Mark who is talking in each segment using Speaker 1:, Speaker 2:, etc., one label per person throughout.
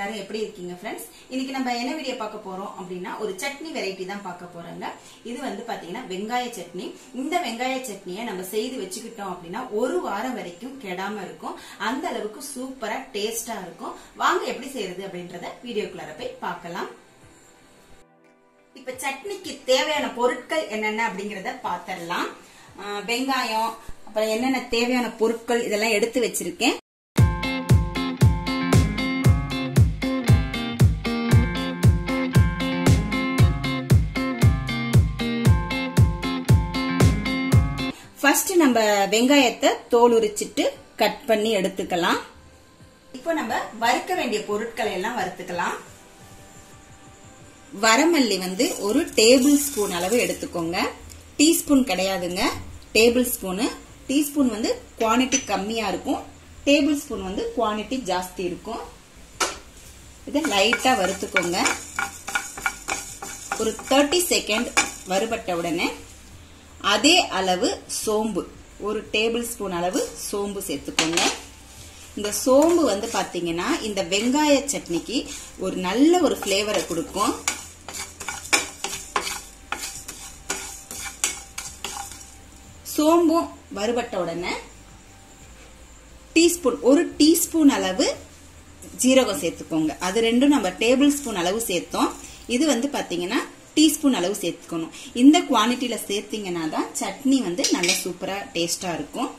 Speaker 1: எல்லாரும் எப்படி இருக்கீங்க ஃப்ரெண்ட்ஸ் இன்னைக்கு நம்ம என்ன வீடியோ பார்க்க போறோம் அப்படின்னா ஒரு சட்னி வெரைட்டி தான் பார்க்க போறோங்க இது வந்து பாத்தீங்கன்னா வெங்காய சட்னி இந்த வெங்காய சட்னியை நம்ம செய்து வச்சுக்கிட்டோம் அப்படின்னா ஒரு வாரம் வரைக்கும் கெடாம இருக்கும் அந்த அளவுக்கு சூப்பரா டேஸ்டா இருக்கும் வாங்க எப்படி செய்யறது அப்படின்றத வீடியோக்குள்ளார போய் பார்க்கலாம் இப்ப சட்னிக்கு தேவையான பொருட்கள் என்னென்ன அப்படிங்கறத பாத்திரலாம் ஆஹ் வெங்காயம் அப்புறம் என்னென்ன தேவையான பொருட்கள் இதெல்லாம் எடுத்து வச்சிருக்கேன் ஃபர்ஸ்ட் நம்ம வெங்காயத்தை தோல் உரிச்சிட்டு கட் பண்ணி எடுத்துக்கலாம் இப்போ நம்ம வறுக்க வேண்டிய பொருட்களை எல்லாம் வறுத்துக்கலாம் வரமல்லி வந்து ஒரு டேபிள் ஸ்பூன் அளவு எடுத்துக்கோங்க டீஸ்பூன் கிடையாதுங்க டேபிள் ஸ்பூனு டீஸ்பூன் வந்து குவான்டிட்டி கம்மியா இருக்கும் டேபிள் ஸ்பூன் வந்து குவான்டிட்டி ஜாஸ்தி இருக்கும் இதை லைட்டா வறுத்துக்கோங்க ஒரு தேர்ட்டி செகண்ட் வறுபட்ட உடனே அதே அளவு சோம்பு ஒரு டேபிள் ஸ்பூன் அளவு சோம்பு சேர்த்துக்கோங்க இந்த சோம்பு வந்து பாத்தீங்கன்னா இந்த வெங்காய சட்னிக்கு ஒரு நல்ல ஒரு ஃபிளேவரை கொடுக்கும் சோம்பும் வறுபட்ட உடனே டீஸ்பூன் ஒரு டீஸ்பூன் அளவு ஜீரகம் சேர்த்துக்கோங்க அது ரெண்டும் நம்ம டேபிள் ஸ்பூன் அளவு சேர்த்தோம் இது வந்து பாத்தீங்கன்னா டீஸ்பூன் அளவு சேர்த்துக்கணும் இந்த குவான்டிட்டியில சேர்த்தீங்கன்னா தான் சட்னி வந்து நல்ல சூப்பரா டேஸ்டா இருக்கும்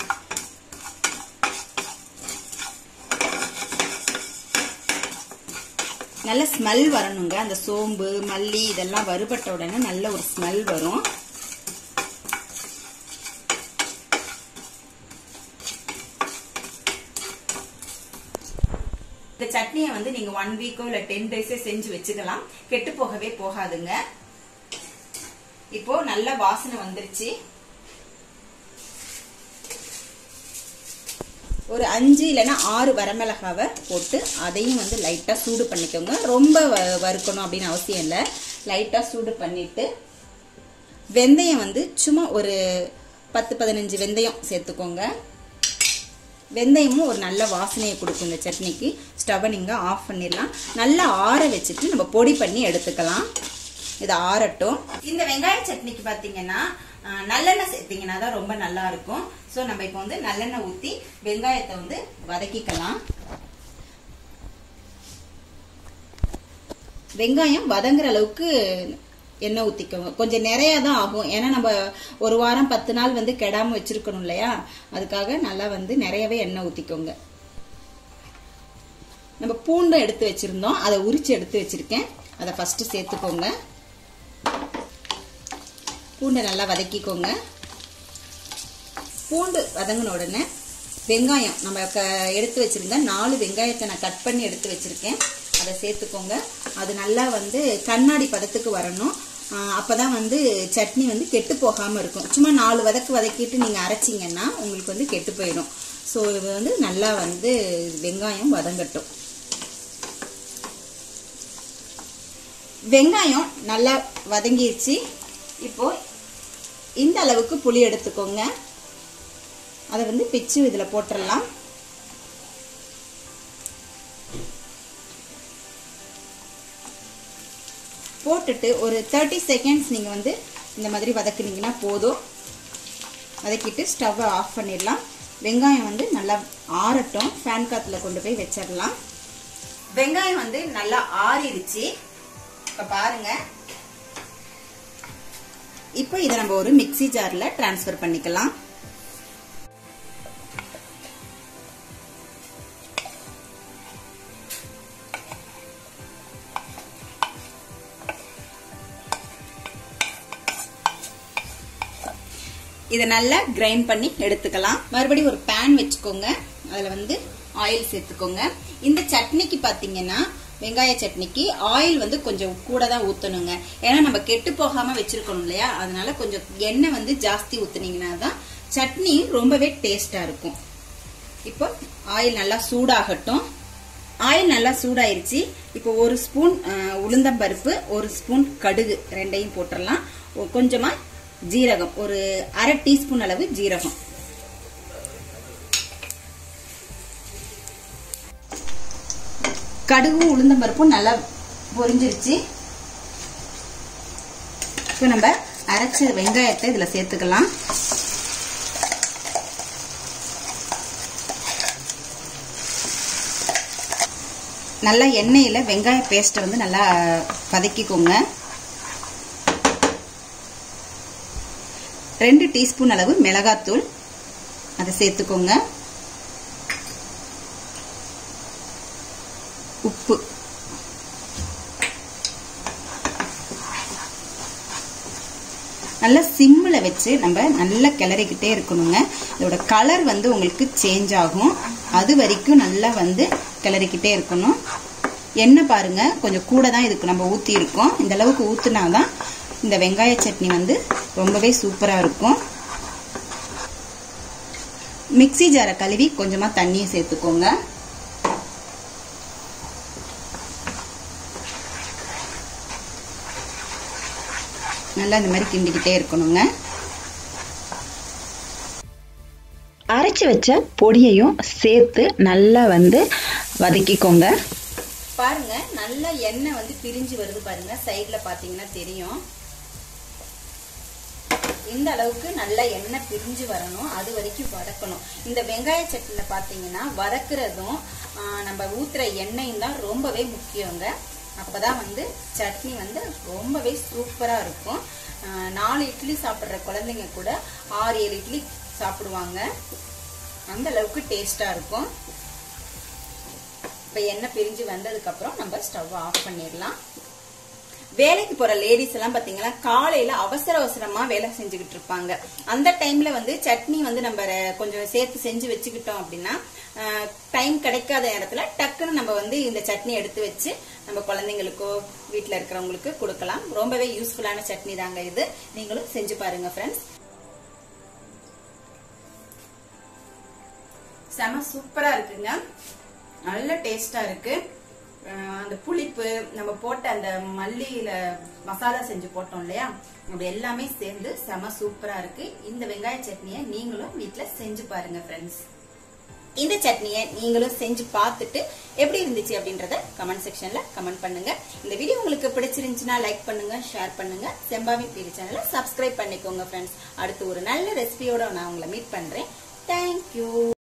Speaker 1: நல்ல ஸ்மெல் வரணுங்க அந்த சோம்பு மல்லி இதெல்லாம் வறுபட்ட உடனே நல்ல ஒரு ஸ்மெல் வரும் இந்த சட்னியை வந்து நீங்க ஒன் வீக்கோ இல்ல டென் டேஸே செஞ்சு வச்சுக்கலாம் கெட்டு போகவே போகாதுங்க இப்போ நல்ல வாசனை வந்துருச்சு ஒரு அஞ்சு இல்லைன்னா ஆறு வரமிளகாவை போட்டு அதையும் வந்து லைட்டா சூடு பண்ணிக்கோங்க ரொம்ப வறுக்கணும் அப்படின்னு அவசியம் இல்லை லைட்டா சூடு பண்ணிட்டு வெந்தயம் வந்து சும்மா ஒரு பத்து பதினஞ்சு வெந்தயம் சேர்த்துக்கோங்க வெந்தயமும் ஒரு நல்ல வாசனையை கொடுக்கும் இந்த சட்னிக்கு ஸ்டவ்வை நீங்கள் ஆஃப் பண்ணிடலாம் நல்லா ஆற வச்சுட்டு நம்ம பொடி பண்ணி எடுத்துக்கலாம் இது ஆறட்டும் இந்த வெங்காய சட்னிக்கு பார்த்தீங்கன்னா நல்லெண்ணெய் சேர்த்தீங்கன்னா தான் ரொம்ப நல்லா இருக்கும் ஸோ நம்ம இப்போ வந்து நல்லெண்ணெய் ஊற்றி வெங்காயத்தை வந்து வதக்கிக்கலாம் வெங்காயம் வதங்குற அளவுக்கு எண்ணெய் ஊற்றிக்கோங்க கொஞ்சம் நிறைய தான் ஆகும் ஏன்னா நம்ம ஒரு வாரம் பத்து நாள் வந்து கெடாம வச்சிருக்கணும் இல்லையா அதுக்காக நல்லா வந்து நிறையவே எண்ணெய் ஊற்றிக்கோங்க நம்ம பூண்டும் எடுத்து வச்சிருந்தோம் அதை உரிச்சு எடுத்து வச்சிருக்கேன் அதை ஃபர்ஸ்ட் சேர்த்துக்கோங்க பூண்டை நல்லா வதக்கிக்கோங்க பூண்டு வதங்கின உடனே வெங்காயம் நம்ம எடுத்து வச்சிருந்த நாலு வெங்காயத்தை நான் கட் பண்ணி எடுத்து வச்சிருக்கேன் அதை சேர்த்துக்கோங்க அது நல்லா வந்து கண்ணாடி பதத்துக்கு வரணும் அப்பதான் வந்து சட்னி வந்து கெட்டு போகாம இருக்கும் சும்மா நாலு வதக்கு வதக்கிட்டு நீங்க அரைச்சிங்கன்னா உங்களுக்கு வந்து கெட்டு போயிடும் ஸோ இது வந்து நல்லா வந்து வெங்காயம் வதங்கட்டும் வெங்காயம் நல்லா வதங்கிடுச்சு இப்போ இந்த அளவுக்கு புளி எடுத்துக்கோங்க அதை வந்து பிச்சு இதில் போட்டுடலாம் போட்டுட்டு ஒரு தேர்ட்டி செகண்ட்ஸ் நீங்கள் வந்து இந்த மாதிரி வதக்குனீங்கன்னா போதும் வதக்கிட்டு ஸ்டவ்வை ஆஃப் பண்ணிடலாம் வெங்காயம் வந்து நல்லா ஆறட்டும் ஃபேன் காத்துல கொண்டு போய் வச்சிடலாம் வெங்காயம் வந்து நல்லா ஆறிடுச்சு இப்போ பாருங்க இப்போ இதை நம்ம ஒரு மிக்சி ஜார்ல டிரான்ஸ்ஃபர் பண்ணிக்கலாம் இதை நல்லா கிரைண்ட் பண்ணி எடுத்துக்கலாம் மறுபடியும் ஒரு பேன் வச்சுக்கோங்க அதில் வந்து ஆயில் சேர்த்துக்கோங்க இந்த சட்னிக்கு பார்த்தீங்கன்னா வெங்காய சட்னிக்கு ஆயில் வந்து கொஞ்சம் கூட தான் ஊற்றணுங்க ஏன்னா நம்ம கெட்டு போகாம வச்சிருக்கணும் இல்லையா அதனால கொஞ்சம் எண்ணெய் வந்து ஜாஸ்தி ஊற்றுனீங்கன்னா தான் சட்னி ரொம்பவே டேஸ்டா இருக்கும் இப்போ ஆயில் நல்லா சூடாகட்டும் ஆயில் நல்லா சூடாயிருச்சு இப்போ ஒரு ஸ்பூன் உளுந்தம்பருப்பு ஒரு ஸ்பூன் கடுகு ரெண்டையும் போட்டுடலாம் கொஞ்சமா ஜீரகம் ஒரு அரை டீஸ்பூன் அளவு ஜீரகம் கடுகும் உளுந்தம்பருப்பும் நல்லா பொரிஞ்சிருச்சு இப்போ நம்ம அரைச்ச வெங்காயத்தை இதில் சேர்த்துக்கலாம் நல்லா எண்ணெயில் வெங்காய பேஸ்ட்டை வந்து நல்லா வதக்கிக்கோங்க ரெண்டு டீஸ்பூன் அளவு மிளகாத்தூள் அதை சேர்த்துக்கோங்க உப்பு நல்லா சிம்மில் வச்சு நம்ம நல்லா கிளறிக்கிட்டே இருக்கணுங்க இதோட கலர் வந்து உங்களுக்கு சேஞ்ச் ஆகும் அது வரைக்கும் நல்லா வந்து கிளறிக்கிட்டே இருக்கணும் எண்ணெய் பாருங்க கொஞ்சம் கூட தான் இதுக்கு நம்ம ஊற்றி இருக்கோம் இந்த அளவுக்கு ஊற்றுனாதான் இந்த வெங்காய சட்னி வந்து ரொம்பவே சூப்பராக இருக்கும் மிக்சி ஜாரை கழுவி கொஞ்சமாக தண்ணியை சேர்த்துக்கோங்க நல்லா இந்த மாதிரி கிண்டிக்கிட்டே இருக்கணுங்க
Speaker 2: அரைச்சி வச்ச பொடியையும் சேர்த்து நல்லா வந்து வதக்கிக்கோங்க
Speaker 1: பாருங்க நல்லா எண்ணெய் வந்து பிரிஞ்சு வருது பாருங்க சைட்ல பாத்தீங்கன்னா தெரியும் இந்த அளவுக்கு நல்லா எண்ணெய் பிரிஞ்சு வரணும் அது வரைக்கும் வதக்கணும் இந்த வெங்காய சட்னியில பாத்தீங்கன்னா வதக்குறதும் நம்ம ஊத்துற எண்ணெயும் தான் ரொம்பவே முக்கியங்க அப்பதான் வந்து சட்னி வந்து ரொம்பவே சூப்பரா இருக்கும் நாலு இட்லி சாப்பிட்ற குழந்தைங்க கூட ஆறு ஏழு இட்லி சாப்பிடுவாங்க அந்த அளவுக்கு டேஸ்டா இருக்கும் இப்ப எண்ணெய் பிரிஞ்சு வந்ததுக்கு அப்புறம் நம்ம ஸ்டவ் ஆஃப் பண்ணிடலாம் வேலைக்கு போற லேடிஸ் எல்லாம் பாத்தீங்கன்னா காலையில அவசர அவசரமா வேலை செஞ்சுக்கிட்டு இருப்பாங்க அந்த டைம்ல வந்து சட்னி வந்து நம்ம கொஞ்சம் சேர்த்து செஞ்சு வச்சுக்கிட்டோம் அப்படின்னா டைம் கிடைக்காத நேரத்துல டக்குன்னு நம்ம வந்து இந்த சட்னி எடுத்து வச்சு நம்ம குழந்தைங்களுக்கோ வீட்டுல இருக்கிறவங்களுக்கு கொடுக்கலாம் ரொம்பவே யூஸ்ஃபுல்லான சட்னி தாங்க இது நீங்களும் செஞ்சு பாருங்க ஃப்ரெண்ட்ஸ் செம சூப்பரா இருக்குங்க நல்ல டேஸ்டா இருக்கு அந்த புளிப்பு நம்ம போட்ட அந்த மல்லியில மசாலா செஞ்சு போட்டோம் இல்லையா அது எல்லாமே சேர்ந்து செம சூப்பரா இருக்கு இந்த வெங்காய சட்னியை நீங்களும் வீட்டுல செஞ்சு பாருங்க ஃப்ரெண்ட்ஸ் இந்த சட்னியை நீங்களும் செஞ்சு பார்த்துட்டு எப்படி இருந்துச்சு அப்படின்றத கமெண்ட் செக்ஷன்ல கமெண்ட் பண்ணுங்க இந்த வீடியோ உங்களுக்கு பிடிச்சிருந்துச்சுன்னா லைக் பண்ணுங்க ஷேர் பண்ணுங்க செம்பாவி பீரி சேனலை சப்ஸ்கிரைப் பண்ணிக்கோங்க ஃப்ரெண்ட்ஸ் அடுத்து ஒரு நல்ல ரெசிபியோட நான் உங்களை மீட் பண்றேன் தேங்க்யூ